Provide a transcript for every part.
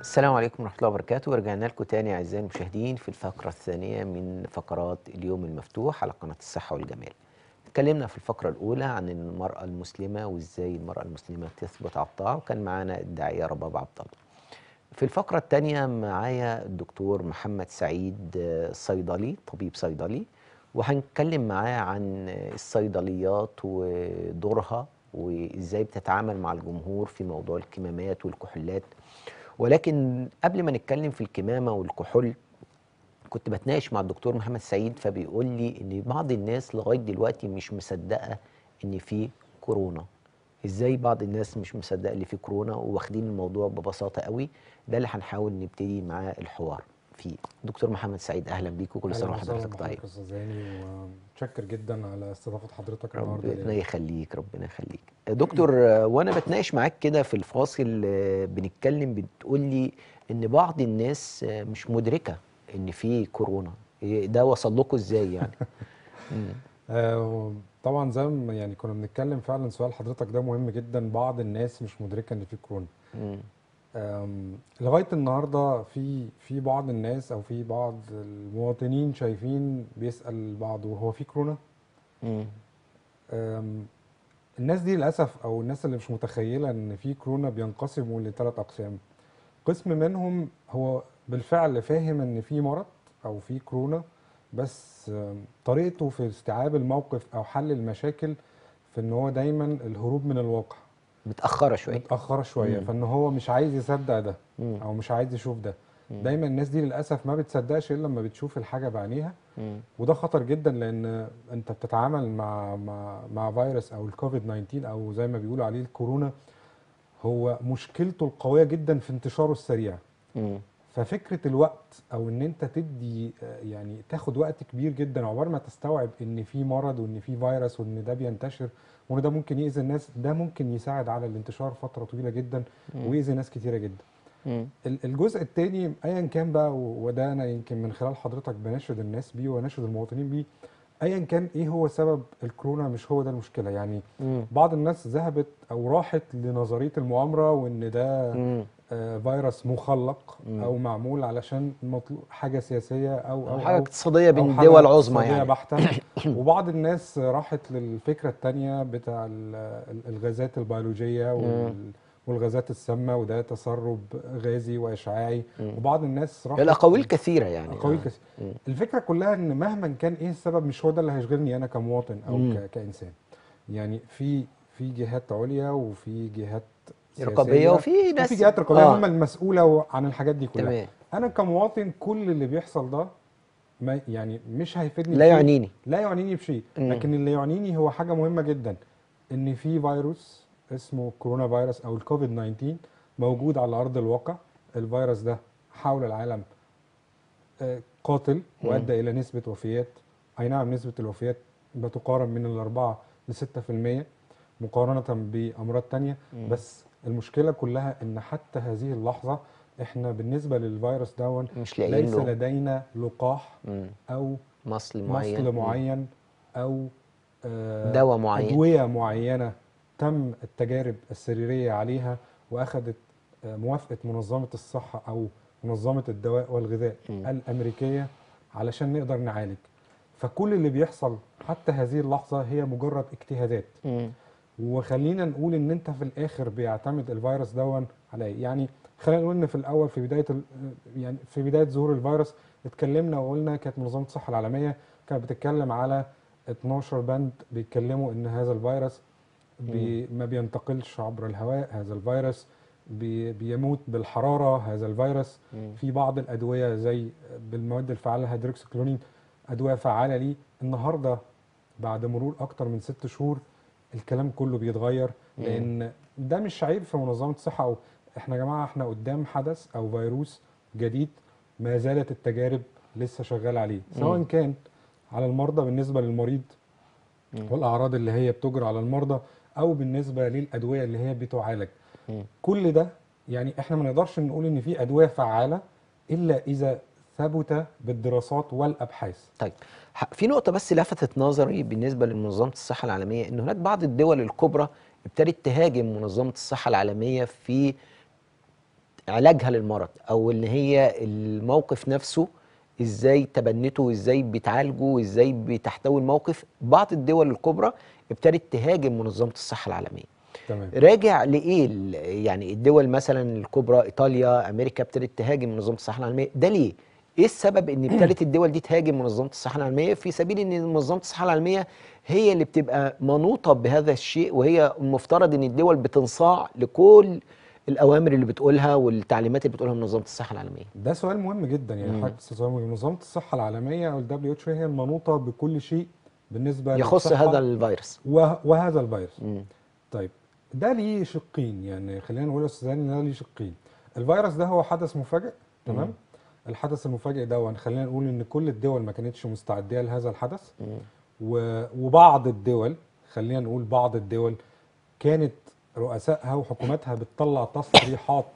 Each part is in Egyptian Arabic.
السلام عليكم ورحمة الله وبركاته ورجعنا لكم تاني أعزائي المشاهدين في الفقرة الثانية من فقرات اليوم المفتوح على قناة الصحة والجمال اتكلمنا في الفقرة الأولى عن المرأة المسلمة وإزاي المرأة المسلمة تثبت على الطاعة وكان معانا الداعية رباب عبد الله في الفقرة الثانية معايا الدكتور محمد سعيد آه، صيدلي طبيب صيدلي وهنتكلم معاه عن الصيدليات ودورها وإزاي بتتعامل مع الجمهور في موضوع الكمامات والكحولات ولكن قبل ما نتكلم في الكمامة والكحول كنت بتناقش مع الدكتور محمد سعيد فبيقول لي ان بعض الناس لغايه دلوقتي مش مصدقه ان في كورونا ازاي بعض الناس مش مصدقه ان في كورونا واخدين الموضوع ببساطه قوي ده اللي هنحاول نبتدي معاه الحوار فيه دكتور محمد سعيد اهلا بيك وكل سنه أهلاً وسهلاً وحضرتك طيب بحضرتك يا استاذ هاني ومتشكر جدا على استضافه حضرتك النهارده ربنا ليا. يخليك ربنا يخليك دكتور آه، وانا بتناقش معاك كده في الفاصل آه، بنتكلم بتقول لي ان بعض الناس آه، مش مدركه ان في كورونا إيه ده وصل لكم ازاي يعني مم. آه طبعا زي ما يعني كنا بنتكلم فعلا سؤال حضرتك ده مهم جدا بعض الناس مش مدركه ان في كورونا مم. آم، لغايه النهارده في في بعض الناس او في بعض المواطنين شايفين بيسال بعض وهو في كورونا مم. آم، الناس دي للاسف او الناس اللي مش متخيله ان في كورونا بينقسموا لثلاث اقسام قسم منهم هو بالفعل فاهم ان في مرض او في كورونا بس آم، طريقته في استيعاب الموقف او حل المشاكل في ان هو دايما الهروب من الواقع متاخره شويه متاخره شويه مم. فان هو مش عايز يصدق ده مم. او مش عايز يشوف ده مم. دايما الناس دي للاسف ما بتصدقش الا لما بتشوف الحاجه بعينيها مم. وده خطر جدا لان انت بتتعامل مع مع مع فيروس او الكوفيد 19 او زي ما بيقولوا عليه الكورونا هو مشكلته القويه جدا في انتشاره السريع مم. ففكره الوقت او ان انت تدي آه، يعني تاخد وقت كبير جدا عقبال ما تستوعب ان في مرض وان في فيروس وان ده بينتشر وان ده ممكن يأذي الناس ده ممكن يساعد على الانتشار فتره طويله جدا مم. ويأذي ناس كتيره جدا مم. ال- الجزء الثاني ايا كان بقى و- وده انا يمكن من خلال حضرتك بناشد الناس بيه واناشد المواطنين بيه ايا كان ايه هو سبب الكورونا مش هو ده المشكله يعني مم. بعض الناس ذهبت او راحت لنظريه المؤامره وان ده مم. آه، فيروس مخلق مم. او معمول علشان مطلوب حاجه سياسيه او او حاجه أو اقتصاديه أو بين حاجة دول عظمى اقتصادية يعني بحتة وبعض الناس راحت للفكرة التانية بتاع ال- ال- الغازات البيولوجية وال- والغازات السامة وده تسرب غازي وإشعاعي مم. وبعض الناس راحت الاقاويل كثيره يعني أقاويل آه. كثيرة مم. الفكرة كلها إن مهما كان إيه السبب مش هو ده اللي هيشغلني أنا كمواطن أو مم. ك- كإنسان يعني في في جهات عليا وفي جهات رقابيه سياسية وفي ناس وفي جهات رقابية آه. هم المسؤولة عن الحاجات دي كلها تمام أنا كمواطن كل اللي بيحصل ده ما يعني مش هيفيدني لا بشيء. يعنيني لا يعنيني بشيء مم. لكن اللي يعنيني هو حاجه مهمه جدا ان في فيروس اسمه كورونا فيروس او الكوفيد 19 موجود على ارض الواقع الفيروس ده حول العالم آه، قاتل مم. وادى الى نسبه وفيات اي نعم نسبه الوفيات بتقارب من الأربعة ل 6% مقارنه بامراض تانية مم. بس المشكله كلها ان حتى هذه اللحظه احنا بالنسبه للفيروس دون مش لاقيين ليس له لدينا لقاح مم. او مصل معين مصل مم. معين او آه، دواء معين ادويه معينه تم التجارب السريريه عليها واخذت آه، موافقه منظمه الصحه او منظمه الدواء والغذاء مم. الامريكيه علشان نقدر نعالج فكل اللي بيحصل حتى هذه اللحظه هي مجرد اجتهادات مم. وخلينا نقول ان انت في الاخر بيعتمد الفيروس دون على ايه يعني خلينا نقول ان في الاول في بدايه ال- يعني في بدايه ظهور الفيروس اتكلمنا وقلنا كانت منظمه الصحه العالميه كانت بتتكلم على 12 بند بيتكلموا ان هذا الفيروس بي ما بينتقلش عبر الهواء هذا الفيروس بي بيموت بالحراره هذا الفيروس مم. في بعض الادويه زي بالمواد الفعاله هيدروكسيكلونين ادويه فعاله ليه النهارده بعد مرور اكتر من ست شهور الكلام كله بيتغير مم. لان ده مش عيب في منظمه الصحه او احنا يا جماعه احنا قدام حدث او فيروس جديد ما زالت التجارب لسه شغاله عليه سواء مم. كان على المرضى بالنسبه للمريض مم. والاعراض اللي هي بتجرى على المرضى او بالنسبه للادويه اللي هي بتعالج مم. كل ده يعني احنا ما نقدرش نقول ان في ادويه فعاله الا اذا ثبت بالدراسات والابحاث طيب ح- في نقطة بس لفتت نظري بالنسبة لمنظمة الصحة العالمية إن هناك بعض الدول الكبرى ابتدت تهاجم منظمة الصحة العالمية في علاجها للمرض او ان هي الموقف نفسه ازاي تبنته وازاي بتعالجه وازاي بتحتوي الموقف بعض الدول الكبرى ابتدت تهاجم منظمه الصحه العالميه تمام راجع لايه ال- يعني الدول مثلا الكبرى ايطاليا امريكا ابتدت تهاجم منظمه الصحه العالميه ده ليه ايه السبب ان ابتدت الدول دي تهاجم منظمه الصحه العالميه في سبيل ان منظمه الصحه العالميه هي اللي بتبقى منوطه بهذا الشيء وهي المفترض ان الدول بتنصاع لكل الاوامر اللي بتقولها والتعليمات اللي بتقولها منظمه الصحه العالميه ده سؤال مهم جدا يعني مم. حضرتك سؤال مهم منظمه الصحه العالميه او الدبليو اتش هي المنوطه بكل شيء بالنسبه يخص للصحة هذا الفيروس وه- وهذا الفيروس مم. طيب ده ليه شقين يعني خلينا نقول يا استاذ هاني ان ده ليه شقين الفيروس ده هو حدث مفاجئ تمام مم. الحدث المفاجئ ده خلينا نقول ان كل الدول ما كانتش مستعديه لهذا الحدث مم. و- وبعض الدول خلينا نقول بعض الدول كانت رؤسائها وحكوماتها بتطلع تصريحات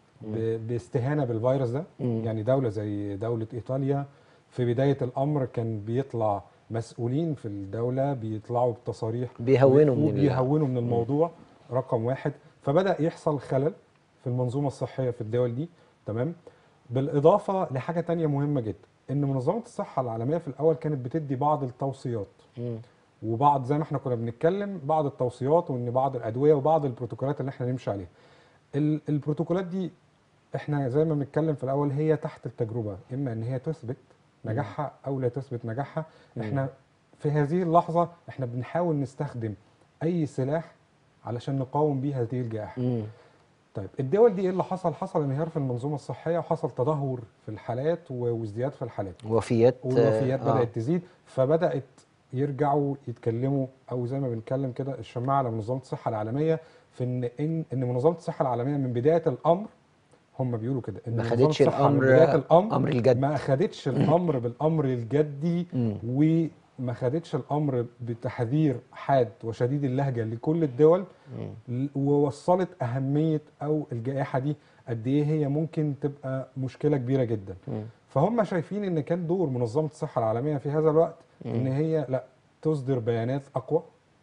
ب- باستهانه بالفيروس ده مم. يعني دوله زي دوله ايطاليا في بدايه الامر كان بيطلع مسؤولين في الدوله بيطلعوا بتصاريح بيهونوا من ال- وبيهونوا من الموضوع رقم واحد فبدا يحصل خلل في المنظومه الصحيه في الدول دي تمام بالاضافه لحاجه تانية مهمه جدا ان منظمه الصحه العالميه في الاول كانت بتدي بعض التوصيات مم. وبعض زي ما احنا كنا بنتكلم بعض التوصيات وان بعض الادويه وبعض البروتوكولات اللي احنا نمشي عليها ال- البروتوكولات دي احنا زي ما بنتكلم في الاول هي تحت التجربه اما ان هي تثبت نجاحها او لا تثبت نجاحها احنا في هذه اللحظه احنا بنحاول نستخدم اي سلاح علشان نقاوم بيه هذه الجائحه مم. طيب الدول دي ايه اللي حصل حصل انهيار في المنظومه الصحيه وحصل تدهور في الحالات و- وازدياد في الحالات وفيات والوفيات آه. بدات تزيد فبدات يرجعوا يتكلموا او زي ما بنتكلم كده الشماعه على منظمه الصحه العالميه في ان ان ان منظمه الصحه العالميه من بدايه الامر هم بيقولوا كده ان ما منظمة خدتش الصحة من الأمر- بدايه الامر أمر الجد. ما اخدتش الامر بالامر الجدي مم. وما خدتش الامر بتحذير حاد وشديد اللهجه لكل الدول مم. ل- ووصلت اهميه او الجائحه دي قد ايه هي ممكن تبقى مشكله كبيره جدا مم. فهم شايفين ان كان دور منظمه الصحه العالميه في هذا الوقت ان هي لا تصدر بيانات اقوى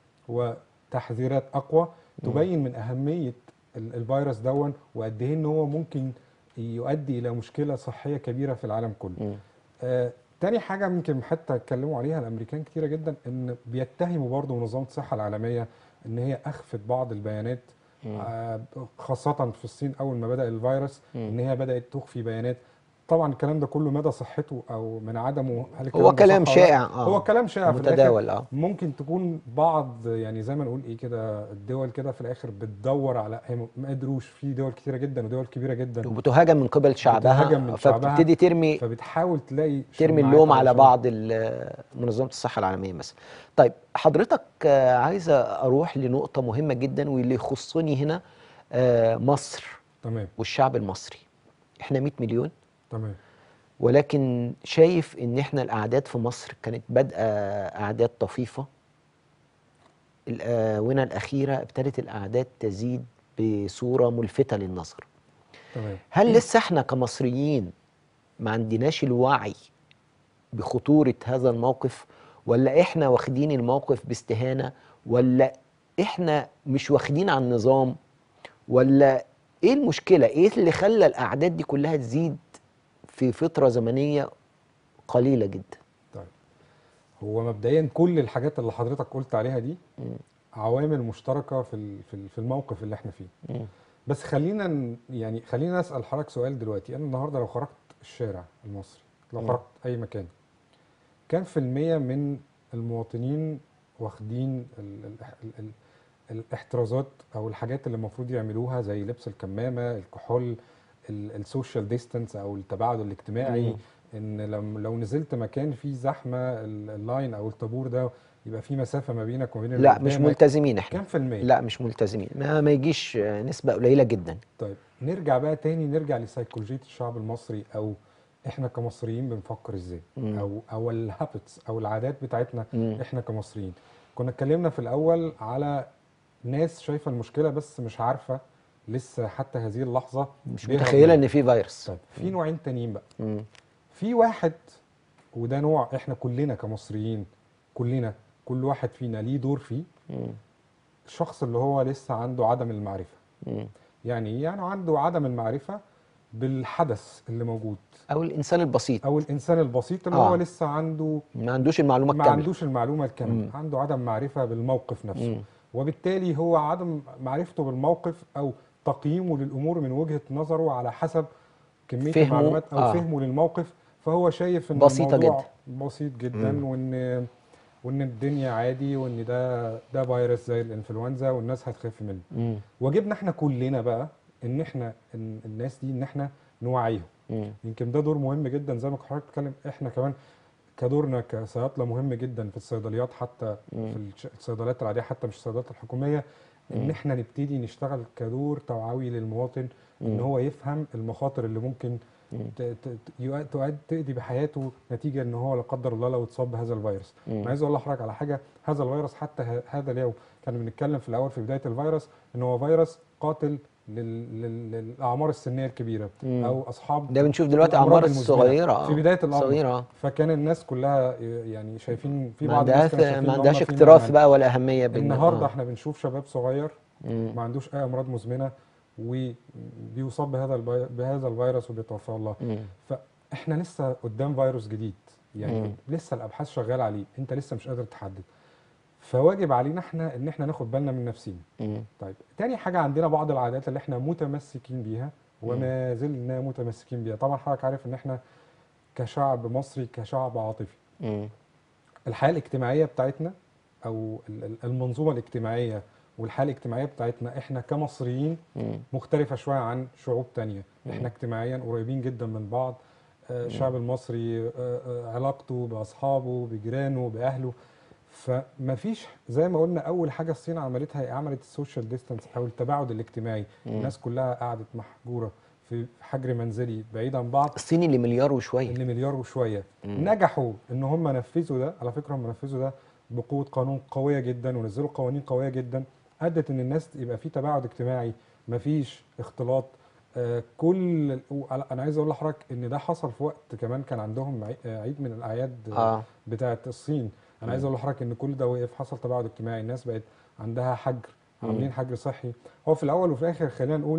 وتحذيرات اقوى تبين من اهميه ال- الفيروس دون وقد ايه ان هو ممكن يؤدي الى مشكله صحيه كبيره في العالم كله. مم. آه تاني حاجه يمكن حتى اتكلموا عليها الامريكان كتيره جدا ان بيتهموا برضه منظمه الصحه العالميه ان هي اخفت بعض البيانات آه خاصه في الصين اول ما بدا الفيروس ان هي بدات تخفي بيانات طبعا الكلام ده كله مدى صحته او من عدمه هل الكلام هو ده كلام صح ولا لا؟ شائع اه هو كلام شائع في متداول الاخر اه ممكن تكون بعض يعني زي ما نقول ايه كده الدول كده في الاخر بتدور على هي ما قدروش في دول كتيره جدا ودول كبيره جدا وبتهاجم من قبل شعبها بتهاجم من شعبها. فبتبتدي ترمي فبتحاول تلاقي ترمي شماعات اللوم على علشان- بعض ال- منظمه الصحه العالميه مثلا. طيب حضرتك آه، عايزه اروح لنقطه مهمه جدا واللي يخصني هنا آه، مصر تمام والشعب المصري. احنا 100 مليون تمام ولكن شايف ان احنا الاعداد في مصر كانت بادئه اعداد طفيفه الاونه الاخيره ابتدت الاعداد تزيد بصوره ملفته للنظر تمام هل لسه احنا كمصريين ما عندناش الوعي بخطوره هذا الموقف ولا احنا واخدين الموقف باستهانه ولا احنا مش واخدين على النظام ولا ايه المشكله ايه اللي خلى الاعداد دي كلها تزيد في فتره زمنيه قليله جدا طيب هو مبدئيا كل الحاجات اللي حضرتك قلت عليها دي عوامل مشتركه في ال- في ال- في الموقف اللي احنا فيه مم. بس خلينا ن- يعني خلينا اسال حضرتك سؤال دلوقتي انا النهارده لو خرجت الشارع المصري لو مم. خرجت اي مكان كام في المية من المواطنين واخدين ال ال ال ال الاحترازات او الحاجات اللي المفروض يعملوها زي لبس الكمامه الكحول السوشيال ديستانس او التباعد الاجتماعي مم. ان لو لو نزلت مكان فيه زحمه ال- اللاين او الطابور ده يبقى في مسافه ما بينك وما بين اللي لا مش قدامك. ملتزمين احنا كام في المية؟ لا مش ملتزمين ما, ما يجيش آه، نسبه قليله جدا طيب نرجع بقى تاني نرجع لسيكولوجية الشعب المصري او احنا كمصريين بنفكر ازاي مم. او او الهابتس او العادات بتاعتنا مم. احنا كمصريين كنا اتكلمنا في الاول على ناس شايفه المشكله بس مش عارفه لسه حتى هذه اللحظه مش بيهرب متخيله منها. ان في فيروس طيب في نوعين تانيين بقى مم. في واحد وده نوع احنا كلنا كمصريين كلنا كل واحد فينا ليه دور فيه مم. الشخص اللي هو لسه عنده عدم المعرفه مم. يعني ايه؟ يعني عنده عدم المعرفة بالحدث اللي موجود او الانسان البسيط او الانسان البسيط اللي آه. هو لسه عنده ما عندوش المعلومه ما الكامله عندوش المعلومه الكامله مم. عنده عدم معرفه بالموقف نفسه مم. وبالتالي هو عدم معرفته بالموقف او تقييمه للامور من وجهه نظره على حسب كميه فهمه، المعلومات او آه. فهمه للموقف فهو شايف ان بسيطة الموضوع بسيط جدا مم. وان وان الدنيا عادي وان ده ده فيروس زي الانفلونزا والناس هتخف منه مم. واجبنا احنا كلنا بقى ان احنا إن الناس دي ان احنا نوعيهم مم. يمكن ده دور مهم جدا زي ما حضرتك بتتكلم احنا كمان كدورنا كصيادله مهم جدا في الصيدليات حتى مم. في الش- الصيدليات العاديه حتى مش الصيدليات الحكوميه ان مم. احنا نبتدي نشتغل كدور توعوي للمواطن ان مم. هو يفهم المخاطر اللي ممكن مم. ت- ت- يؤ- تؤدي تؤدي بحياته نتيجه ان هو لا قدر الله لو اتصاب بهذا الفيروس مم. انا عايز اقول لحضرتك على حاجه هذا الفيروس حتى ه- هذا اليوم كان بنتكلم في الاول في بدايه الفيروس ان هو فيروس قاتل لل- لل- للاعمار السنيه الكبيره مم. او اصحاب ده بنشوف دلوقتي الأمراض اعمار المزمنة. صغيره آه. في بدايه الامر صغيره آه. فكان الناس كلها يعني شايفين في ما بعض الناس عندهاش كانوا شايفين ما إن عندهاش هم في اكتراث منهج. بقى ولا اهميه بال- النهارده آه. احنا بنشوف شباب صغير مم. ما عندوش اي امراض مزمنه وبيصاب بهذا البي... بهذا الفيروس وبيتوفى الله مم. فاحنا لسه قدام فيروس جديد يعني مم. لسه الابحاث شغاله عليه انت لسه مش قادر تحدد فواجب علينا احنا ان احنا ناخد بالنا من نفسنا مم. طيب تاني حاجه عندنا بعض العادات اللي احنا متمسكين بيها وما زلنا متمسكين بيها طبعا حضرتك عارف ان احنا كشعب مصري كشعب عاطفي مم. الحياه الاجتماعيه بتاعتنا او ال- ال- المنظومه الاجتماعيه والحياه الاجتماعيه بتاعتنا احنا كمصريين مم. مختلفه شويه عن شعوب تانية مم. احنا اجتماعيا قريبين جدا من بعض آه، الشعب المصري آه، آه، علاقته باصحابه بجيرانه باهله فما فيش زي ما قلنا اول حاجه الصين عملتها هي عملت السوشيال ديستانس او التباعد الاجتماعي مم. الناس كلها قعدت محجوره في حجر منزلي بعيد عن بعض الصين اللي مليار وشويه اللي مليار وشويه مم. نجحوا ان هم نفذوا ده على فكره هم نفذوا ده بقوه قانون قويه جدا ونزلوا قوانين قويه جدا ادت ان الناس يبقى في تباعد اجتماعي مفيش اختلاط آه كل انا عايز اقول لحضرتك ان ده حصل في وقت كمان كان عندهم عي- آه، عيد من الاعياد آه. اه بتاعه الصين انا عايز اقول لحضرتك ان كل ده وقف حصل تباعد اجتماعي الناس بقت عندها حجر مم. عاملين حجر صحي هو في الاول وفي الاخر خلينا نقول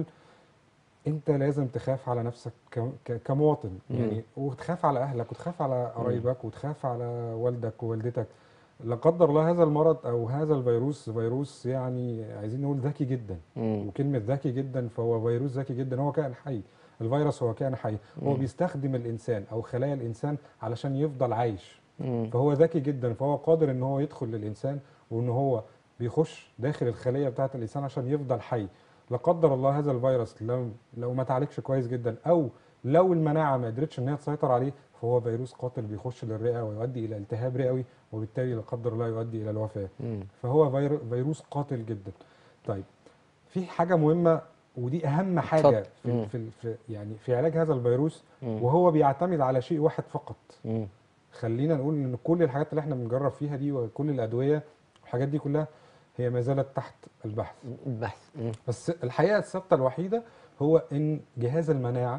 انت لازم تخاف على نفسك ك- ك- كمواطن مم. يعني وتخاف على اهلك وتخاف على قرايبك وتخاف على والدك ووالدتك لا قدر الله هذا المرض او هذا الفيروس فيروس يعني عايزين نقول ذكي جدا مم. وكلمه ذكي جدا فهو فيروس ذكي جدا هو كائن حي الفيروس هو كائن حي هو مم. بيستخدم الانسان او خلايا الانسان علشان يفضل عايش مم. فهو ذكي جدا فهو قادر ان هو يدخل للانسان وان هو بيخش داخل الخليه بتاعه الانسان عشان يفضل حي لا قدر الله هذا الفيروس لو لو ما تعالجش كويس جدا او لو المناعه ما قدرتش ان هي تسيطر عليه فهو فيروس قاتل بيخش للرئه ويؤدي الى التهاب رئوي وبالتالي لا قدر الله يؤدي الى الوفاه مم. فهو فيرو- فيروس قاتل جدا طيب في حاجه مهمه ودي اهم حاجه اتفضل. في, مم. في, في يعني في علاج هذا الفيروس مم. وهو بيعتمد على شيء واحد فقط مم. خلينا نقول ان كل الحاجات اللي احنا بنجرب فيها دي وكل الادويه والحاجات دي كلها هي ما زالت تحت البحث البحث مم. بس الحقيقه الثابته الوحيده هو ان جهاز المناعه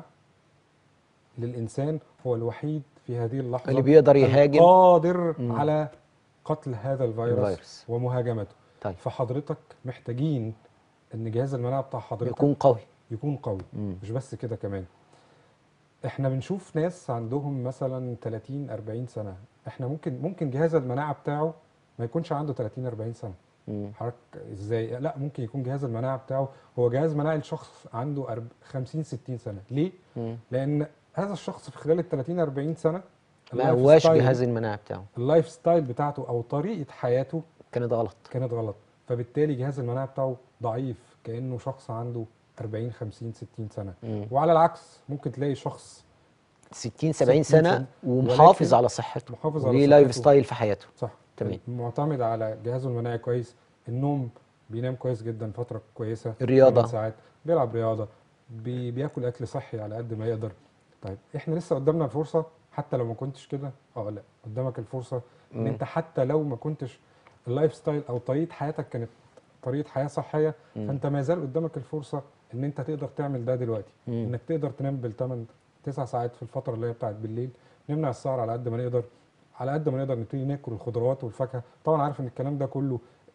للانسان هو الوحيد في هذه اللحظه اللي بيقدر يهاجم قادر مم. على قتل هذا الفيروس, الفيروس. ومهاجمته طيب فحضرتك محتاجين ان جهاز المناعه بتاع حضرتك يكون قوي يكون قوي مم. مش بس كده كمان احنا بنشوف ناس عندهم مثلا 30 40 سنه احنا ممكن ممكن جهاز المناعه بتاعه ما يكونش عنده 30 40 سنه مم. حضرتك ازاي لا ممكن يكون جهاز المناعه بتاعه هو جهاز مناعي لشخص عنده أرب- 50 60 سنه ليه مم. لان هذا الشخص في خلال ال 30 40 سنه ما اللايف هواش ستايل- جهاز المناعه بتاعه اللايف ستايل بتاعته او طريقه حياته كانت غلط كانت غلط فبالتالي جهاز المناعه بتاعه ضعيف كانه شخص عنده 40 50 60 سنه مم. وعلى العكس ممكن تلاقي شخص 60 70 60 سنه سنة. ومحافظ ولكن على صحته محافظ على وليه لايف صحته. ستايل في حياته صح تمام. معتمد على جهازه المناعي كويس النوم بينام كويس جدا فتره كويسه الرياضة. 8 ساعات بيلعب رياضه بي بياكل اكل صحي على قد ما يقدر طيب احنا لسه قدامنا الفرصه حتى لو ما كنتش كده اه لا قدامك الفرصه ان مم. انت حتى لو ما كنتش اللايف ستايل او طريقه حياتك كانت طريقه حياه صحيه مم. فانت ما زال قدامك الفرصه ان انت تقدر تعمل ده دلوقتي مم. انك تقدر تنام بالثمان تسع ساعات في الفتره اللي هي بتاعت بالليل نمنع السهر على قد ما نقدر على قد ما نقدر نبتدي ناكل الخضروات والفاكهه طبعا عارف ان الكلام ده كله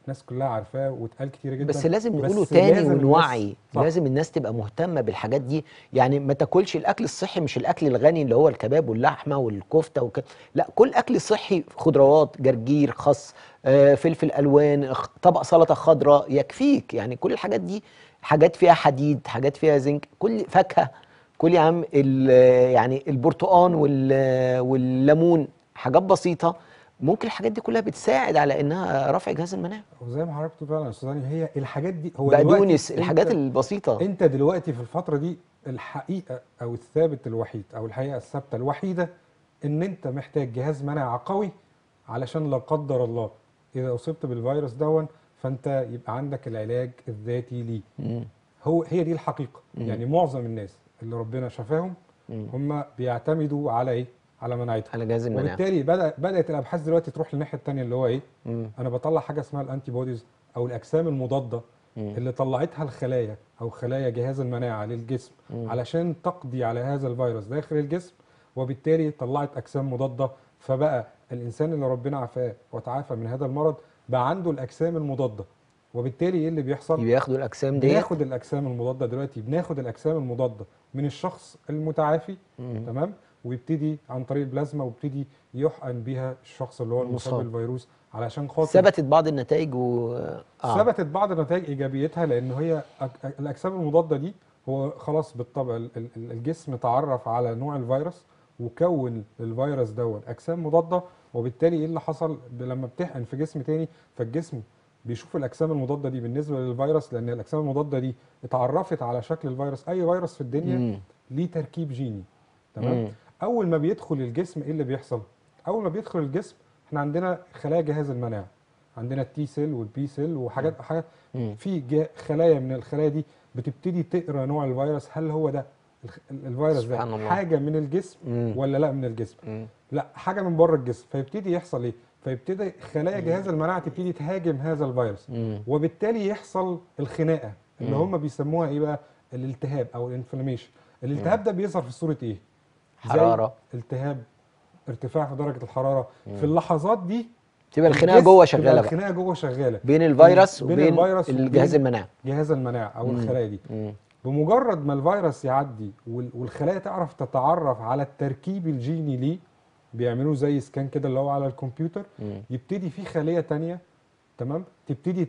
الناس كلها عارفاه واتقال كتير جدا بس لازم بس نقوله تاني لازم الناس- ونوعي صح. لازم الناس تبقى مهتمه بالحاجات دي يعني ما تاكلش الاكل الصحي مش الاكل الغني اللي هو الكباب واللحمه والكفته وك... لا كل اكل صحي خضروات جرجير خس آه، فلفل الوان خ- طبق سلطه خضراء يكفيك يعني كل الحاجات دي حاجات فيها حديد حاجات فيها زنك كل فاكهه كل يا عم ال- يعني البرتقان وال- والليمون حاجات بسيطه ممكن الحاجات دي كلها بتساعد على انها رفع جهاز المناعه وزي ما حضرتك بتقول فعلا يا استاذ هاني، هي الحاجات دي هو دلوقتي بقدونس أنت- الحاجات البسيطه انت دلوقتي في الفتره دي الحقيقه او الثابت الوحيد او الحقيقه الثابته الوحيده ان انت محتاج جهاز مناعه قوي علشان لا قدر الله اذا اصبت بالفيروس دون فانت يبقى عندك العلاج الذاتي ليه مم. هو هي دي الحقيقه يعني معظم الناس اللي ربنا شفاهم مم. هم بيعتمدوا على ايه على مناعتهم على جهاز المناعه وبالتالي بدا بدات الابحاث دلوقتي تروح للناحيه الثانيه اللي هو ايه مم. انا بطلع حاجه اسمها الانتي بوديز او الاجسام المضاده مم. اللي طلعتها الخلايا او خلايا جهاز المناعه للجسم مم. علشان تقضي على هذا الفيروس داخل الجسم وبالتالي طلعت اجسام مضاده فبقى الانسان اللي ربنا عافاه وتعافى من هذا المرض بقى عنده الاجسام المضاده وبالتالي ايه اللي بيحصل بياخدوا الاجسام دي بناخد الاجسام المضاده دلوقتي بناخد الاجسام المضاده من الشخص المتعافي مم. تمام ويبتدي عن طريق البلازما ويبتدي يحقن بيها الشخص اللي هو المصاب المصاب. بالفيروس علشان خاطر ثبتت بعض النتائج و آه. ثبتت بعض النتائج ايجابيتها لان هي أك- الاجسام المضاده دي هو خلاص بالطبع ال- ال- الجسم تعرف على نوع الفيروس وكون الفيروس دوت اجسام مضاده وبالتالي ايه اللي حصل ب- لما بتحقن في جسم تاني فالجسم بيشوف الاجسام المضاده دي بالنسبه للفيروس لان الاجسام المضاده دي اتعرفت على شكل الفيروس اي فيروس في الدنيا مم. ليه تركيب جيني تمام مم. اول ما بيدخل الجسم ايه اللي بيحصل اول ما بيدخل الجسم احنا عندنا خلايا جهاز المناعه عندنا التي سيل والبي سيل وحاجات حاجات مم. في جا- خلايا من الخلايا دي بتبتدي تقرا نوع الفيروس هل هو ده الخ- الفيروس ده سبحان الله. حاجه من الجسم مم. ولا لا من الجسم مم. لا حاجه من بره الجسم فيبتدي يحصل ايه فيبتدي خلايا جهاز المناعه تبتدي تهاجم هذا الفيروس مم. وبالتالي يحصل الخناقه اللي مم. هم بيسموها ايه بقى الالتهاب او الانفلاميشن الالتهاب ده بيظهر في صوره ايه زي حراره التهاب ارتفاع في درجه الحراره في اللحظات دي تبقى الخناقه الجسم جوه تبقى شغاله بقى الخناقه جوه شغاله بين الفيروس بين وبين الفيروس الجهاز وبين المناعي جهاز المناعه او مم. الخلايا دي مم. بمجرد ما الفيروس يعدي وال- والخلايا تعرف تتعرف على التركيب الجيني ليه بيعملوه زي سكان كده اللي هو على الكمبيوتر مم. يبتدي في خليه تانية تمام تبتدي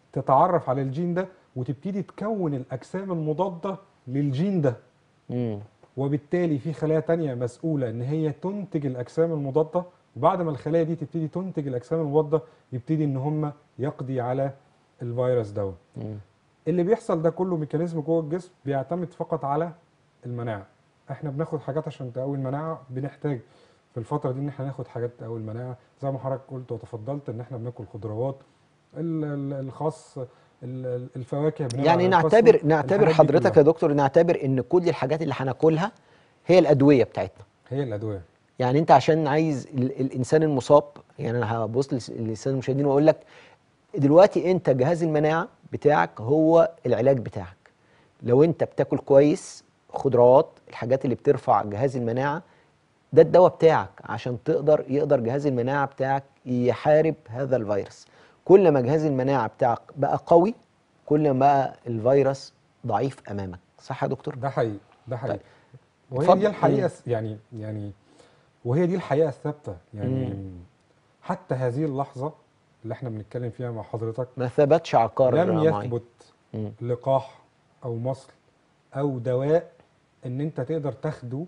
تتعرف على الجين ده وتبتدي تكون الاجسام المضاده للجين ده مم. وبالتالي في خلايا تانية مسؤولة ان هي تنتج الاجسام المضادة وبعد ما الخلايا دي تبتدي تنتج الاجسام المضادة يبتدي ان هم يقضي على الفيروس دوت مم. اللي بيحصل ده كله ميكانيزم جوه الجسم بيعتمد فقط على المناعة احنا بناخد حاجات عشان تقوي المناعة بنحتاج في الفترة دي ان احنا ناخد حاجات تقوي المناعة زي ما حضرتك قلت وتفضلت ان احنا بناكل خضروات ال- ال- الخاص ال- ال- الفواكه بنبعد يعني عن الفاست نعتبر فود، نعتبر الحاجات دي حضرتك كلها. يا دكتور نعتبر ان كل الحاجات اللي هناكلها هي الادويه بتاعتنا هي الادوية يعني انت عشان عايز ال الانسان المصاب يعني انا هبص للس- للساده المشاهدين واقول لك دلوقتي انت جهاز المناعه بتاعك هو العلاج بتاعك لو انت بتاكل كويس خضروات الحاجات اللي بترفع جهاز المناعه ده الدواء بتاعك عشان تقدر يقدر جهاز المناعه بتاعك يحارب هذا الفيروس كل ما جهاز المناعه بتاعك بقى قوي كل ما بقى الفيروس ضعيف امامك صح يا دكتور ده حقيقي ده حقيقي طيب. وهي اتفضل. دي الحقيقه الس- يعني يعني وهي دي الحقيقه الثابته يعني مم. حتى هذه اللحظه اللي احنا بنتكلم فيها مع حضرتك ما ثبتش عقار لم معي. يثبت مم. لقاح او مصل او دواء ان انت تقدر تاخده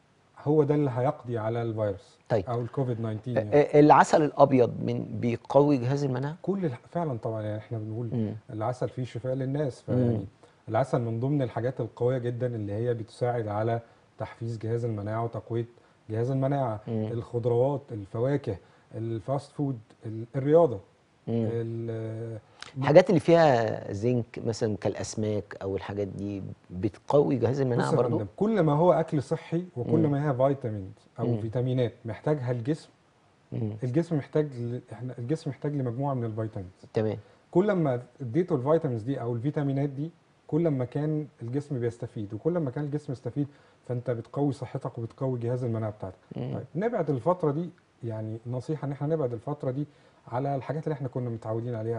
هو ده اللي هيقضي على الفيروس طيب. او الكوفيد 19 يعني. آه، العسل الابيض من بيقوي جهاز المناعه كل الح- فعلا طبعا يعني احنا بنقول مم. العسل فيه شفاء للناس مم. فيعني العسل من ضمن الحاجات القويه جدا اللي هي بتساعد على تحفيز جهاز المناعه وتقويه جهاز المناعه مم. الخضروات الفواكه الفاست فود ال- الرياضه مم. ال- الحاجات اللي فيها زنك مثلا كالاسماك او الحاجات دي بتقوي جهاز بص المناعه يا برضو فندم، كل ما هو اكل صحي وكل مم. ما هي فيتامينز او مم. فيتامينات محتاجها الجسم مم. الجسم محتاج ل... احنا الجسم محتاج لمجموعه من الفيتامينز تمام كل ما اديته الفيتامينز دي او الفيتامينات دي كل ما كان الجسم بيستفيد وكل ما كان الجسم يستفيد فانت بتقوي صحتك وبتقوي جهاز المناعه بتاعتك مم. طيب نبعد الفتره دي يعني نصيحه ان احنا نبعد الفتره دي على الحاجات اللي احنا كنا متعودين عليها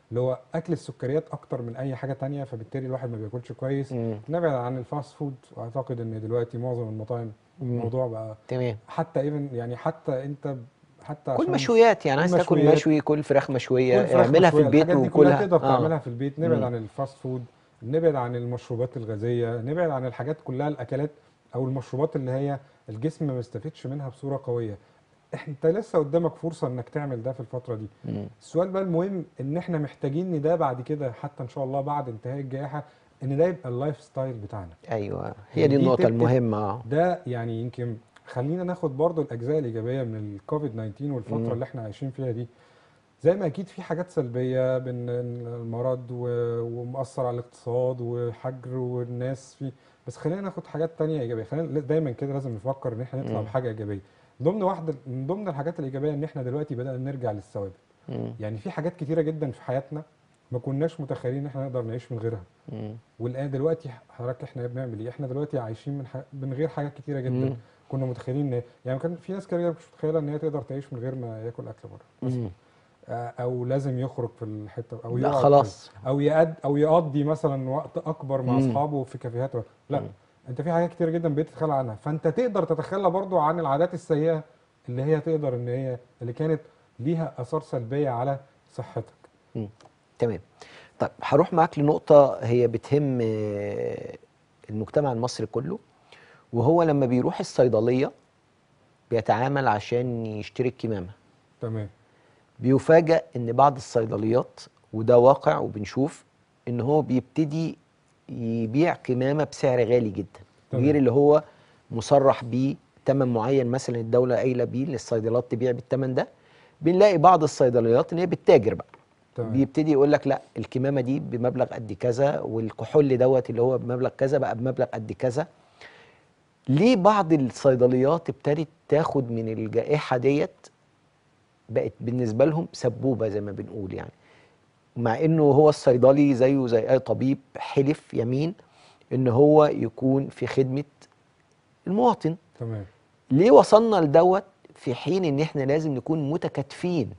اللي هو اكل السكريات اكتر من اي حاجه تانية فبالتالي الواحد ما بياكلش كويس مم. نبعد عن الفاست فود واعتقد ان دلوقتي معظم المطاعم مم. الموضوع بقى تمام حتى ايفن يعني حتى انت حتى كل عشان مشويات يعني عايز كل تاكل مشويات. مشوي كل فراخ مشويه كل فراخ اعملها في مشوية، البيت الحاجات دي كلها وكلها تقدر آه. تعملها في البيت نبعد مم. عن الفاست فود نبعد عن المشروبات الغازيه نبعد عن الحاجات كلها الاكلات او المشروبات اللي هي الجسم ما بيستفيدش منها بصوره قويه انت لسه قدامك فرصه انك تعمل ده في الفتره دي مم. السؤال بقى المهم ان احنا محتاجين ان ده بعد كده حتى ان شاء الله بعد انتهاء الجائحه ان ده يبقى اللايف ستايل بتاعنا ايوه هي دي دي النقطه تبقى- المهمه آه. ده يعني يمكن خلينا ناخد برضو الاجزاء الايجابيه من الكوفيد 19 والفتره مم. اللي احنا عايشين فيها دي زي ما اكيد في حاجات سلبيه بين المرض و- ومؤثر على الاقتصاد وحجر والناس فيه بس خلينا ناخد حاجات تانية ايجابيه خلينا دايما كده لازم نفكر ان احنا نطلع مم. بحاجه ايجابيه ضمن واحده من ضمن الحاجات الايجابيه ان احنا دلوقتي بدانا نرجع للثوابت مم. يعني في حاجات كتيره جدا في حياتنا ما كناش متخيلين ان احنا نقدر نعيش من غيرها مم. والان دلوقتي حضرتك احنا بنعمل ايه احنا دلوقتي عايشين من, ح... من غير حاجات كتيره جدا مم. كنا متخيلين ان يعني كان في ناس كتير مش متخيله ان هي تقدر تعيش من غير ما ياكل اكل بره مثلا مم. آه، او لازم يخرج في الحته او لا يقعد خلاص في- او يقد او يقضي مثلا وقت اكبر مع مم. اصحابه في كافيهات و- لا مم. انت في حاجات كتير جدا بتتخلى عنها فانت تقدر تتخلى برضو عن العادات السيئه اللي هي تقدر ان هي اللي كانت ليها اثار سلبيه على صحتك تمام طيب هروح معاك لنقطة هي بتهم آه، المجتمع المصري كله وهو لما بيروح الصيدلية بيتعامل عشان يشتري الكمامة تمام بيفاجأ ان بعض الصيدليات وده واقع وبنشوف ان هو بيبتدي يبيع كمامة بسعر غالي جدا تمام. غير اللي هو مصرح بيه تمن معين مثلا الدولة قايلة بيه للصيدليات تبيع بالتمن ده بنلاقي بعض الصيدليات ان هي بتتاجر بقى تمام بيبتدي يقول لك لا الكمامه دي بمبلغ قد كذا والكحول دوت اللي هو بمبلغ كذا بقى بمبلغ قد كذا ليه بعض الصيدليات ابتدت تاخد من الجائحه ديت بقت بالنسبه لهم سبوبه زي ما بنقول يعني مع انه هو الصيدلي زيه زي اي طبيب حلف يمين ان هو يكون في خدمه المواطن تمام ليه وصلنا لدوت في حين ان احنا لازم نكون متكاتفين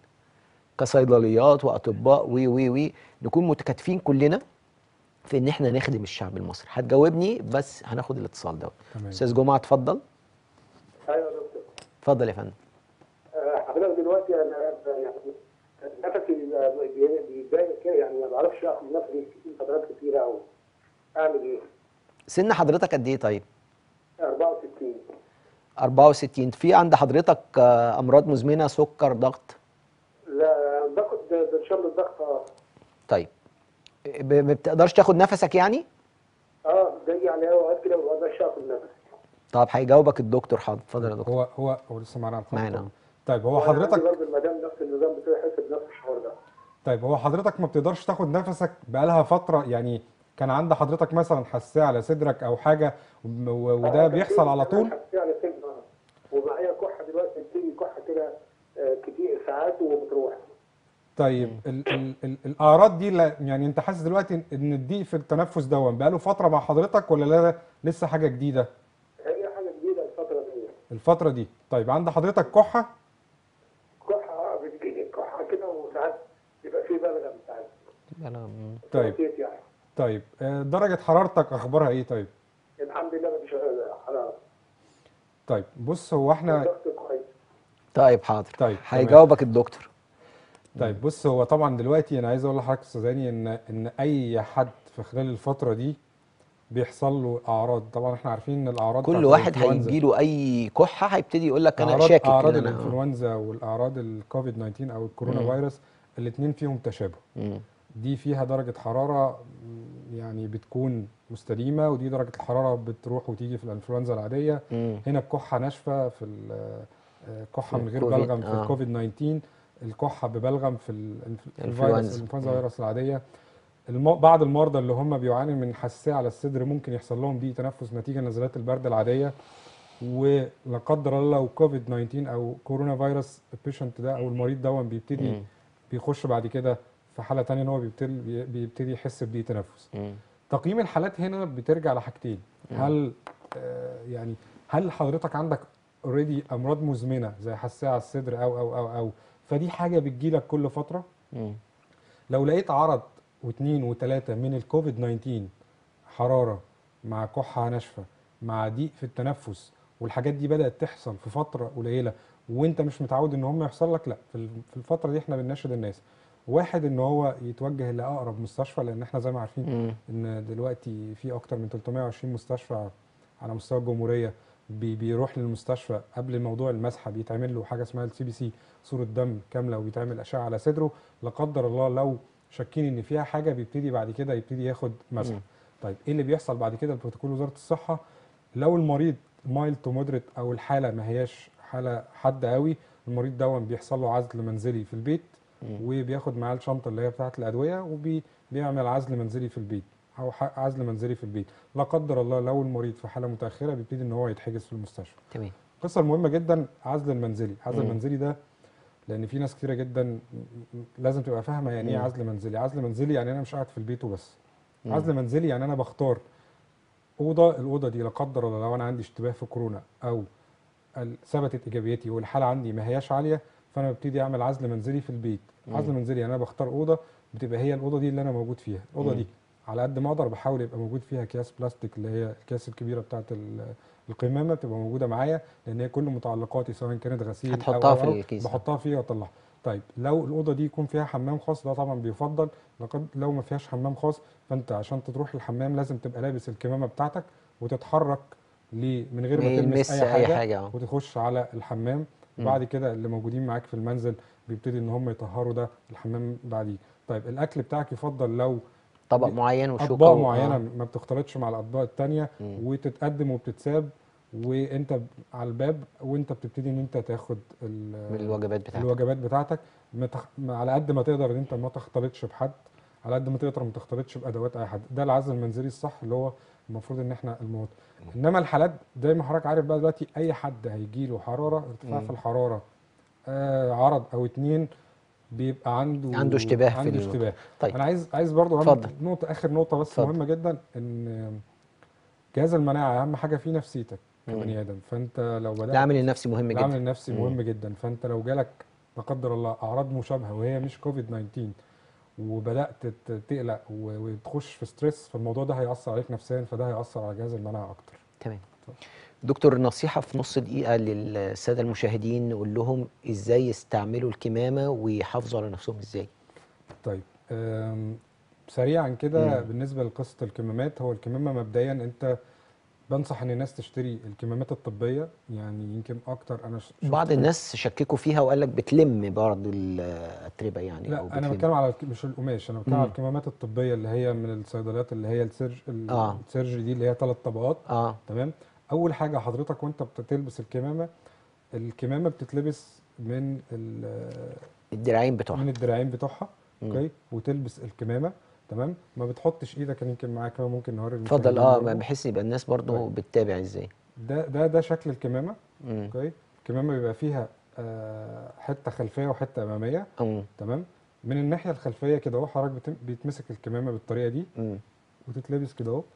كصيدليات واطباء وي وي وي نكون متكاتفين كلنا في ان احنا نخدم الشعب المصري هتجاوبني بس هناخد الاتصال دوت تمام استاذ جمعه اتفضل ايوه يا دكتور اتفضل يا فندم آه، حضرتك دلوقتي انا يعني نفسي بي- بيتضايق كده يعني ما بعرفش اخد نفسي في فترات كتيره او اعمل ايه؟ سن حضرتك قد ايه طيب 64 64 في عند حضرتك آه، امراض مزمنه سكر ضغط لا باخد برشام الضغط اه طيب ب- ما بتقدرش تاخد نفسك يعني اه بيجي على اوقات كده ما بقدرش اخد نفس طب هيجاوبك الدكتور حاضر اتفضل يا دكتور هو هو هو لسه معانا على الخط معانا. طبعاً. طيب هو وأنا عندي حضرتك برضه المدام نفس النظام بتاعي يحس بنفس الشعور ده طيب هو حضرتك ما بتقدرش تاخد نفسك بقالها فترة يعني كان عند حضرتك مثلا حساسية على صدرك أو حاجة و- و- وده آه، كان بيحصل في على طول حساسية على السجن اه ومعايا كحه دلوقتي بتيجي كحه كده آه، كتير ساعات وبتروح طيب ال ال ال الأعراض دي لا يعني أنت حاسس دلوقتي إن الضيق في التنفس دون بقاله فترة مع حضرتك ولا لا لسه حاجة جديدة هي حاجه جديده الفتره دي الفترة دي طيب عند حضرتك كحة كحه اه بتجيلي كحه كده وساعات يبقى في بلغم ساعات أنا مم. طيب بسيط يعني طيب آه، درجة حرارتك أخبارها إيه طيب الحمد لله مفيش حراره طيب بص هو احنا الضغط كويس طيب حاضر طيب، تمام. هيجاوبك الدكتور طيب بص هو طبعا دلوقتي انا عايز اقول لحضرتك استاذ هاني ان ان اي حد في خلال الفتره دي بيحصل له اعراض طبعا احنا عارفين ان الاعراض كل بتاعت واحد الإنفلونزا- هيجيله اي كحه هيبتدي يقول لك انا اعراض شاكك اعراض ان انا آه. الانفلونزا والاعراض الكوفيد 19 او الكورونا مم. فيروس الاثنين فيهم تشابه مم. دي فيها درجه حراره م، يعني بتكون مستديمه ودي درجه الحراره بتروح وتيجي في الانفلونزا العاديه مم. هنا الكحه ناشفه في ال- آه، كحه في من غير الكوفيد، بلغم في آه. الكوفيد 19 الكحه ببلغم في الانف- في إنفلونزا. الفيروس الانفلونزا مم. فيروس العاديه الم... بعض المرضى اللي هم بيعانوا من حساسيه على الصدر ممكن يحصل لهم ضيق تنفس نتيجه نزلات البرد العاديه ولا قدر الله لو كوفيد 19 او كورونا فيروس البيشنت ده او المريض ده بيبتدي مم. بيخش بعد كده في حاله تانية ان هو بيبتدي بيبتدي يحس بضيق تنفس مم. تقييم الحالات هنا بترجع لحاجتين مم. هل آه يعني هل حضرتك عندك اوريدي امراض مزمنه زي حساسيه على الصدر او او او او فدي حاجه بتجيلك كل فتره مم. لو لقيت عرض واثنين وثلاثه من الكوفيد 19 حراره مع كحه ناشفه مع ضيق في التنفس والحاجات دي بدات تحصل في فتره قليله وانت مش متعود ان هم يحصل لك لا في ال- في الفتره دي احنا بنناشد الناس واحد ان هو يتوجه لاقرب مستشفى لان احنا زي ما عارفين مم. ان دلوقتي في اكتر من 320 مستشفى على مستوى الجمهوريه بي بيروح للمستشفى قبل موضوع المسحه بيتعمل له حاجه اسمها السي بي سي صوره دم كامله وبيتعمل اشعه على صدره لا قدر الله لو شاكين ان فيها حاجه بيبتدي بعد كده يبتدي ياخد مسحه مم. طيب ايه اللي بيحصل بعد كده بروتوكول وزاره الصحه لو المريض مايل تو مودريت او الحاله ما هياش حاله حاده قوي المريض ده بيحصل له عزل منزلي في البيت مم. وبياخد معاه الشنطه اللي هي بتاعه الادويه وبيعمل عزل منزلي في البيت او ح- عزل منزلي في البيت لا قدر الله لو المريض في حاله متاخره بيبتدي ان هو يتحجز في المستشفى تمام القصه المهمه جدا عزل المنزلي عزل مم. المنزلي ده لان في ناس كتيره جدا م- م- لازم تبقى فاهمه يعني ايه مم. عزل منزلي عزل منزلي يعني انا مش قاعد في البيت وبس مم. عزل منزلي يعني انا بختار اوضه الاوضه دي لا قدر الله لو انا عندي اشتباه في كورونا او ال- ثبتت ايجابيتي والحاله عندي ما هياش عاليه فانا ببتدي اعمل عزل منزلي في البيت مم. عزل منزلي يعني انا بختار اوضه بتبقى هي الاوضه دي اللي انا موجود فيها الاوضه مم. دي على قد ما اقدر بحاول يبقى موجود فيها اكياس بلاستيك اللي هي الكياس الكبيره بتاعه ال- القمامه بتبقى موجوده معايا لان هي كل متعلقاتي سواء كانت غسيل أو- هتحطها أو- في أو الكيس ده. بحطها فيها واطلعها طيب لو الاوضه دي يكون فيها حمام خاص ده طبعا بيفضل لقد لو ما فيهاش حمام خاص فانت عشان تروح الحمام لازم تبقى لابس الكمامه بتاعتك وتتحرك ل- من غير ما تلمس يلمس اي اي حاجه حاجه اه وتخش على الحمام مم. وبعد كده اللي موجودين معاك في المنزل بيبتدي ان هم يطهروا ده الحمام بعديه طيب الاكل بتاعك يفضل لو طبق دي- معين وشوكه اطباق و- معينه آه. ما بتختلطش مع الاطباق التانية مم. وتتقدم وبتتساب وانت ب- على الباب وانت بتبتدي ان انت تاخد ال- من الوجبات بتاعتك الوجبات بتاعتك ما تخ... ما على قد ما تقدر ان انت ما تختلطش بحد على قد ما تقدر ما تختلطش بادوات اي حد ده العزل المنزلي الصح اللي هو المفروض ان احنا الموت انما الحالات زي ما حضرتك عارف بقى دلوقتي اي حد هيجي له حراره ارتفاع مم. في الحراره آه عرض او اتنين بيبقى عنده عنده اشتباه في عنده ال- اشتباه طيب انا عايز عايز برضو أهم اتفضل. نقطه اخر نقطه بس اتفضل. مهمه جدا ان جهاز المناعه اهم حاجه فيه نفسيتك مم. كبني ادم فانت لو بدات العامل النفسي مهم العامل جدا النفسي مم. مهم جدا فانت لو جالك لا قدر الله اعراض مشابهه وهي مش كوفيد 19 وبدات ت- تقلق و- وتخش في ستريس فالموضوع ده هياثر عليك نفسيا فده هياثر على جهاز المناعه اكتر تمام اتفضل. دكتور نصيحة في نص دقيقة للسادة المشاهدين نقول لهم ازاي يستعملوا الكمامة ويحافظوا على نفسهم ازاي طيب أم، سريعا كده مم. بالنسبه لقصه الكمامات هو الكمامه مبدئيا انت بنصح ان الناس تشتري الكمامات الطبيه يعني يمكن اكتر انا ش- شفت بعض في- الناس شككوا فيها وقال لك بتلم برضه الاتربة يعني لا او انا بتلم بتكلم على الك- مش القماش انا بتكلم على مم. الكمامات الطبيه اللي هي من الصيدليات اللي هي السيرج آه. السيرجري دي اللي هي ثلاث طبقات اه تمام اول حاجه حضرتك وانت بتلبس الكمامه الكمامه بتتلبس من ال- الدراعين بتوعها من الدراعين بتوعها مم. اوكي وتلبس الكمامه تمام ما بتحطش ايدك انا يمكن معاك كمان ممكن نوري اتفضل المشاهدين اه برضو. بحيث يبقى الناس برضه طيب. بتتابع ازاي ده ده ده شكل الكمامه مم. اوكي الكمامه بيبقى فيها آه، حته خلفيه وحته اماميه مم. تمام من الناحيه الخلفيه كده اهو حضرتك بتم- بيتمسك الكمامه بالطريقه دي مم. وتتلبس كده اهو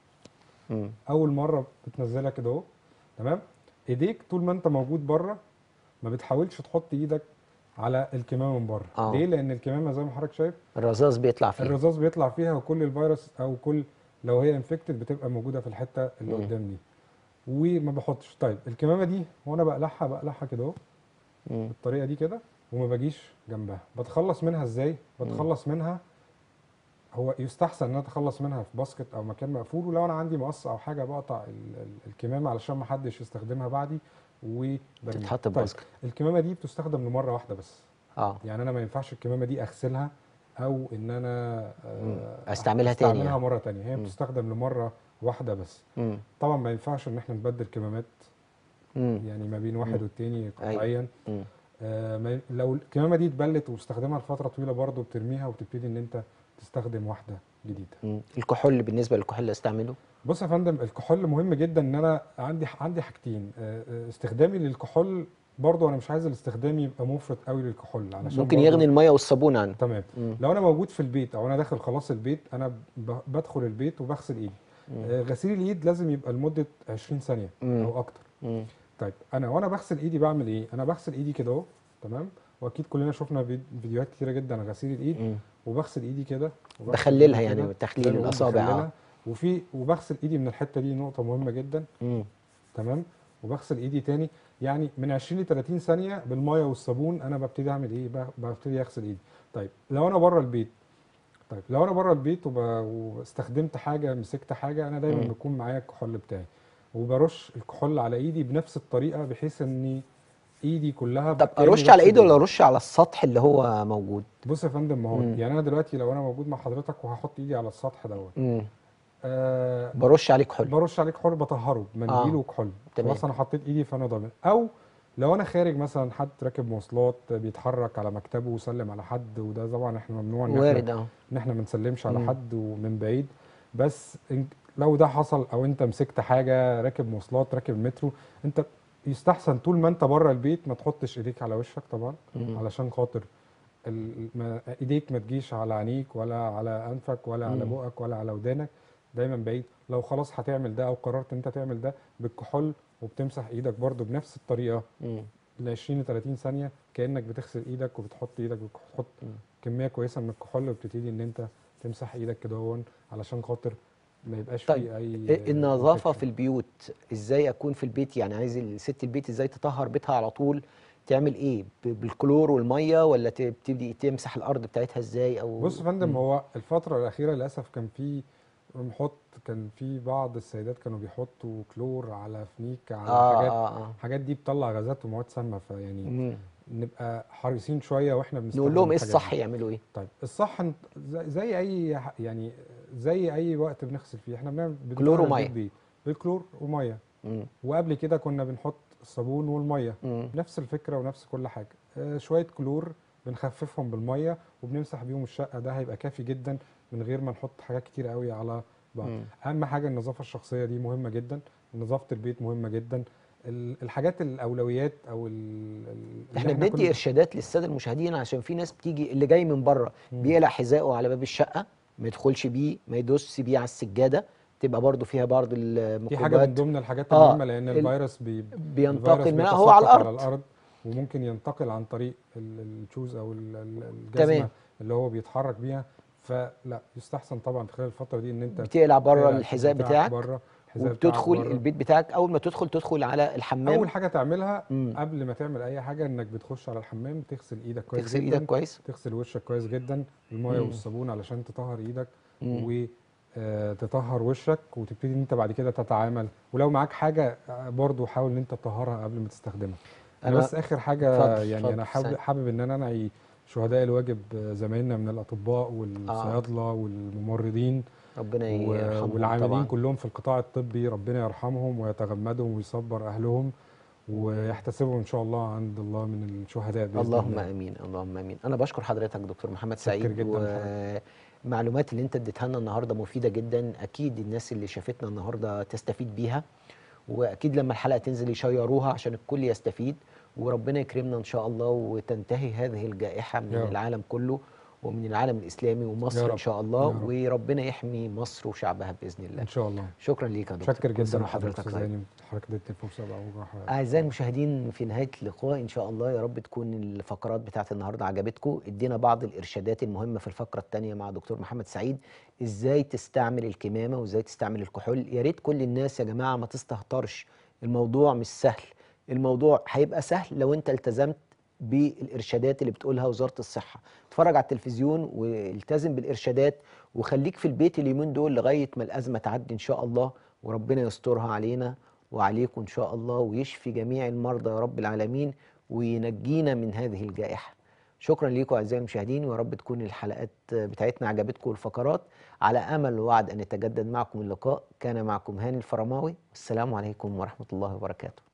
مم. اول مره بتنزلها كده اهو تمام ايديك طول ما انت موجود بره ما بتحاولش تحط ايدك على الكمامه من بره آه. ليه لان الكمامه زي ما حضرتك شايف الرذاذ بيطلع فيها الرذاذ بيطلع فيها وكل الفيروس او كل لو هي انفكتد بتبقى موجوده في الحته اللي مم. قدام دي وما بحطش طيب الكمامه دي وانا بقلعها بقلعها كده اهو مم. بالطريقه دي كده وما باجيش جنبها بتخلص منها ازاي بتخلص منها هو يستحسن ان انا اتخلص منها في باسكت او مكان مقفول ولو انا عندي مقص او حاجه بقطع ال- ال- الكمامه علشان ما حدش يستخدمها بعدي وبرميها تتحط في طيب باسكت الكمامه دي بتستخدم لمره واحده بس اه يعني انا ما ينفعش الكمامه دي اغسلها او ان انا مم. آه، أستعملها تاني استعملها يعني. مره تانية هي مم. بتستخدم لمره واحده بس مم. طبعا ما ينفعش ان احنا نبدل كمامات مم. يعني ما بين واحد مم. والتاني قطعيا مم. آه، ما ي- لو الكمامه دي اتبلت وبتستخدمها لفتره طويله برضه بترميها وبتبتدي ان انت تستخدم واحده جديده مم. الكحول بالنسبة للكحول اللي استعمله بص يا فندم الكحول مهم جدا ان انا عندي عندي حاجتين آه، آه، استخدامي للكحول برضه انا مش عايز الاستخدام يبقى مفرط قوي للكحول علشان ممكن برضه- يغني المية والصابون عنه تمام مم. لو انا موجود في البيت او انا داخل خلاص البيت انا ب- بدخل البيت وبغسل ايدي مم. آه، غسيل اليد لازم يبقى لمده 20 ثانيه مم. او اكتر مم. طيب انا وانا بغسل ايدي بعمل ايه انا بغسل ايدي كده اهو تمام واكيد كلنا شفنا فيد- فيديوهات كتيره جدا عن غسيل الايد مم. وبغسل ايدي كده وبغسل بخللها إيدي يعني كده، تخليل زي ما بقول الأصابع، آه. بخللها. وفي وبغسل ايدي من الحته دي نقطه مهمه جدا مم. تمام وبغسل ايدي تاني يعني من 20 ل 30 ثانيه بالميه والصابون انا ببتدي اعمل ايه ب- ببتدي اغسل ايدي طيب لو انا بره البيت طيب لو انا بره البيت وب... واستخدمت حاجه مسكت حاجه انا دايما مم. بيكون معايا الكحول بتاعي وبرش الكحول على ايدي بنفس الطريقه بحيث ان ايدي كلها طب كأني ارش على بغسل ايدي ولا ارش على السطح اللي هو موجود بص يا فندم ما هو مم. يعني انا دلوقتي لو انا موجود مع حضرتك وهحط ايدي على السطح دوت مم. آه برش عليه كحول برش عليه كحول بطهره بمنديل آه. وكحول تمام. خلاص انا حطيت ايدي فانا ضامن او لو انا خارج مثلا حد راكب مواصلات بيتحرك على مكتبه وسلم على حد وده طبعا احنا ممنوع ان وارد احنا اه ان احنا ما نسلمش على مم. حد ومن بعيد بس إن- لو ده حصل او انت مسكت حاجه راكب مواصلات راكب المترو انت يستحسن طول ما انت بره البيت ما تحطش ايديك على وشك طبعا مم. علشان خاطر ال- ما ايديك ما تجيش على عينيك ولا على انفك ولا على مم. بقك ولا على ودانك دايما بعيد لو خلاص هتعمل ده او قررت انت تعمل ده بالكحول وبتمسح ايدك برضو بنفس الطريقه مم. ل 20 ل 30 ثانيه كانك بتغسل ايدك وبتحط ايدك بتحط مم. كميه كويسه من الكحول وبتبتدي ان انت تمسح ايدك كده هون علشان خاطر ما يبقاش طيب، فيه اي إيه النظافة infection. في البيوت ازاي اكون في البيت يعني عايز الست البيت ازاي تطهر بيتها على طول تعمل ايه ب- بالكلور والميه ولا ت- تبتدي تمسح الارض بتاعتها ازاي او بص يا فندم مم. هو الفترة الأخيرة للأسف كان في بنحط كان في بعض السيدات كانوا بيحطوا كلور على فنيك على اه حاجات اه اه الحاجات دي بتطلع غازات ومواد سامة فيعني مم. نبقى حريصين شوية واحنا بنستخدم نقول لهم ايه الحاجات الصح دي. يعملوا ايه طيب الصح انت زي, زي أي ح- يعني زي أي وقت بنغسل فيه احنا بنعمل كلور بنطهر ومية. البيت بيه بالكلور ومية مم. وقبل كده كنا بنحط الصابون والمية مم. نفس الفكرة ونفس كل حاجة آه شوية كلور بنخففهم بالمية وبنمسح بيهم الشقة ده هيبقى كافي جدا من غير ما نحط حاجات كتير قوي على بعض مم. أهم حاجة النظافة الشخصية دي مهمة جدا نظافة البيت مهمة جدا ال- الحاجات الأولويات أو ال- ال- اللي احنا بندي كنا- ارشادات للساده المشاهدين عشان في ناس بتيجي اللي جاي من بره مم. بيقلع حذائه على باب الشقه ما يدخلش بيه ما يدوسش بيه على السجاده تبقى برضو فيها بعض دي حاجة من الميكروبات ضمن الحاجات آه، المهمة لأن ال- الفيروس بي بينتقل الفيروس منها هو على بيتساقط الارض الأرض وممكن ينتقل عن طريق ال- الشوز أو ال- ال- تمام. الجزمة اللي هو بيتحرك بيها فلا يستحسن طبعا في خلال الفترة دي إن أنت بتقلع بره تقلع الحذاء بتاعك بره الحذاء بتاعك وبتدخل بره. البيت بتاعك اول ما تدخل تدخل على الحمام اول حاجه تعملها مم. قبل ما تعمل اي حاجه انك بتخش على الحمام تغسل ايدك كويس تغسل جدا ايدك كويس تغسل وشك كويس جدا بالميه مم. والصابون علشان تطهر ايدك مم. وتطهر وشك وتبتدي ان انت بعد كده تتعامل ولو معاك حاجه آه، برضو حاول ان انت تطهرها قبل ما تستخدمها انا أنا- بس اخر حاجه اتفضل، يعني اتفضل، انا حابب سعيد. حابب ان انا انعي شهداء الواجب آه، زمايلنا من الاطباء والصيادله والممرضين ربنا و- يرحمهم والعاملين طبعا كلهم في القطاع الطبي ربنا يرحمهم ويتغمدهم ويصبر اهلهم ويحتسبهم ان شاء الله عند الله من الشهداء باذن اللهم الله امين اللهم امين انا بشكر حضرتك دكتور محمد شكر سعيد جداً والمعلومات اللي انت اديتها لنا النهارده مفيده جدا اكيد الناس اللي شافتنا النهارده تستفيد بيها واكيد لما الحلقه تنزل يشيروها عشان الكل يستفيد وربنا يكرمنا ان شاء الله وتنتهي هذه الجائحه من يا رب. العالم كله ومن العالم الاسلامي يا ومصر ان رب. شاء الله يا رب. وربنا يحمي مصر وشعبها باذن الله ان شاء الله شكرا ليك يا دكتور شكر كل سنة جدا وحضرتك استاذ طيب هاني حضرتك اديتني الفرصه بقى وراحة- أعزائي المشاهدين في نهاية اللقاء إن شاء الله يا رب تكون الفقرات بتاعت النهاردة عجبتكم ادينا بعض الإرشادات المهمة في الفقرة الثانية مع دكتور محمد سعيد إزاي تستعمل الكمامة وإزاي تستعمل الكحول يا ريت كل الناس يا جماعة ما تستهترش الموضوع مش سهل الموضوع هيبقى سهل لو أنت التزمت بالإرشادات اللي بتقولها وزارة الصحة اتفرج على التلفزيون والتزم بالإرشادات وخليك في البيت اليومين دول لغاية ما الأزمة تعدي إن شاء الله وربنا يسترها علينا وعليكم إن شاء الله ويشفي جميع المرضى يا رب العالمين وينجينا من هذه الجائحة شكرا لكم أعزائي المشاهدين ويا رب تكون الحلقات بتاعتنا عجبتكم الفقرات على أمل ووعد أن يتجدد معكم اللقاء كان معكم هاني الفرماوي والسلام عليكم ورحمة الله وبركاته